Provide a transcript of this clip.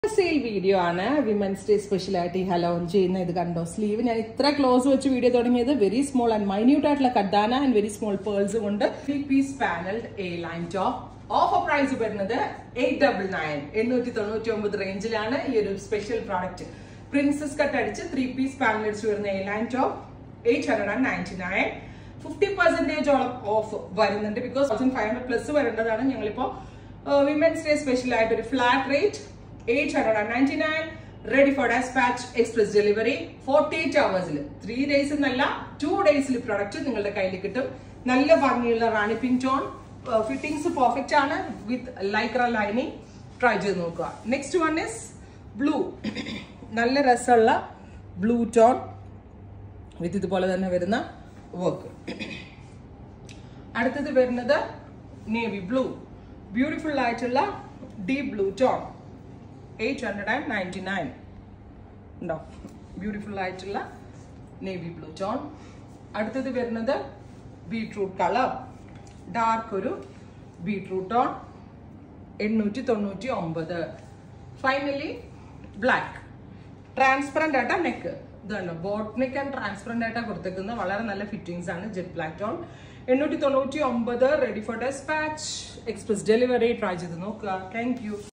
sale video ആണ് women's day special ആയിട്ട് ഈ ഹലോൺ ചെയ്യുന്ന ഇത് കണ്ടോ സ്ലീവ് ഞാൻ ഇത്ര ക്ലോസ് വെച്ച് വീഡിയോ തുടങ്ങിയത് വെരി സ്മോൾ ആൻഡ് മൈന്യൂട്ട് ആയിട്ടുള്ള കഡാന ആൻഡ് വെരി സ്മോൾ പേൾസ് കൊണ്ട് three piece paneled A line top offer price വരുന്നത് എയ്റ്റ് ഡബിൾ നയൻ എണ്ണൂറ്റി തൊണ്ണൂറ്റി ഒമ്പത് റേഞ്ചിലാണ് ഈ ഒരു സ്പെഷ്യൽ പ്രോഡക്റ്റ് പ്രിൻസസ് കട്ട് അടിച്ച് ത്രീ പീസ് പാനൽ അടിച്ച് വരുന്ന A line top eight hundred and ninety nine fifty പെർസെന്റേജോളം ഓഫ് വരുന്നുണ്ട് because thousand five hundred plus വരേണ്ടതാണ് ഞങ്ങളിപ്പോ വിമൻസ് ഡേ സ്പെഷ്യൽ ആയിട്ട് ഒരു flat rate eight hundred and ninety nine ready for despatch express delivery forty eight അവേഴ്സിൽ three days എന്നല്ല two ഡേയ്സിൽ product നിങ്ങളുടെ കയ്യിൽ കിട്ടും നല്ല ഭംഗിയുള്ള rani pink tone fittings perfect ആണ് വിത്ത് ലൈക്ര ലൈനിങ് ട്രൈ ചെയ്ത് നോക്കുക നെക്സ്റ്റ് വൺ ഇസ് ബ്ലൂ നല്ല രസമുള്ള ബ്ലൂ ടോൺ വിത്ത് ഇതുപോലെ തന്നെ വരുന്ന വർക്ക് അടുത്തത് വരുന്നത് നേവി ബ്ലൂ ബ്യൂട്ടിഫുൾ ആയിട്ടുള്ള deep blue tone eight hundred and ninety nine ഉണ്ടോ ബ്യൂട്ടിഫുൾ ആയിട്ടുള്ള നേവി ബ്ലൂ ടോൺ അടുത്തത് വരുന്നത് ബീട്രൂട്ട് കളർ ഡാർക്ക് ഒരു ബീട്രൂട്ട് ടോൺ എണ്ണൂറ്റി തൊണ്ണൂറ്റി ഒമ്പത് ഫൈനലി ബ്ലാക്ക് ട്രാൻസ്പെറന്റ് ആയിട്ടാ നെക്ക് ഇതുണ്ടോ ബോട്ട് നെക്ക് ആൻഡ് ട്രാൻസ്പെറന്റ് ആയിട്ടാ കൊടുത്തേക്കുന്നത് വളരെ നല്ല ഫിറ്റിംഗ്സ് ആണ് ജെറ്റ് ബ്ലാക്ക് ടോൺ എണ്ണൂറ്റി തൊണ്ണൂറ്റി ഒമ്പത് ready for despatch express delivery try ചെയ്ത് നോക്കുക താങ്ക് യു